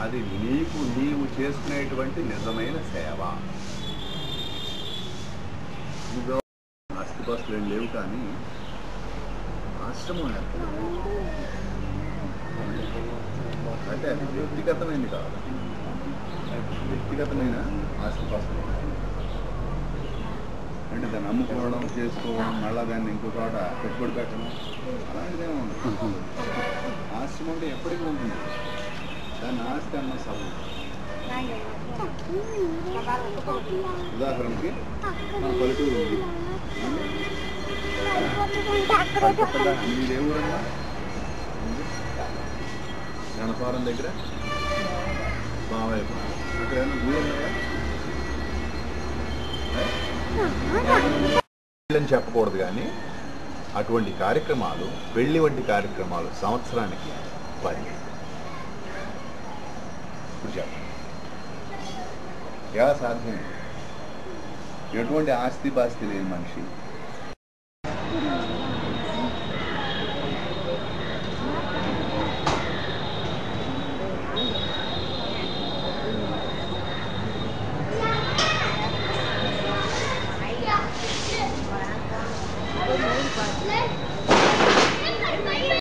అది నీకు నీవు చేసుకునేటువంటి నిజమైన సేవ ఇదో ఆస్తిపాస్తులు ఏం లేవు కానీ ఆశ్రమం ఏర్పడింది. అంటే అది వ్యక్తిగతమైనది కాదు వ్యక్తిగతమైన ఆస్తిపాస్తులు అంటే దాన్ని అమ్ముకోవడం చేసుకోవడం మళ్ళా దాన్ని ఇంకో చోట పెట్టుబడి పెట్టడం అలాంటిదేమో ఉండదు ఆశ్రమం అంటే ఎప్పటికీ ఉంటుంది దాన్ని ఆస్తి అన్న సభ ఉదాహరణకి మన పల్లెటూరు ఉంది మీది ఏ ఊరన్నా గణపారం దగ్గర బావైపు అక్కడ ఏమైనా గుడి ఉన్నాయా అని చెప్పకూడదు కానీ అటువంటి కార్యక్రమాలు పెళ్లి వంటి కార్యక్రమాలు సంవత్సరానికి పది ఇప్పుడు చెప్పండి ఎలా సాధ్యం ఎటువంటి ఆస్తి పాస్తి లేని మనిషి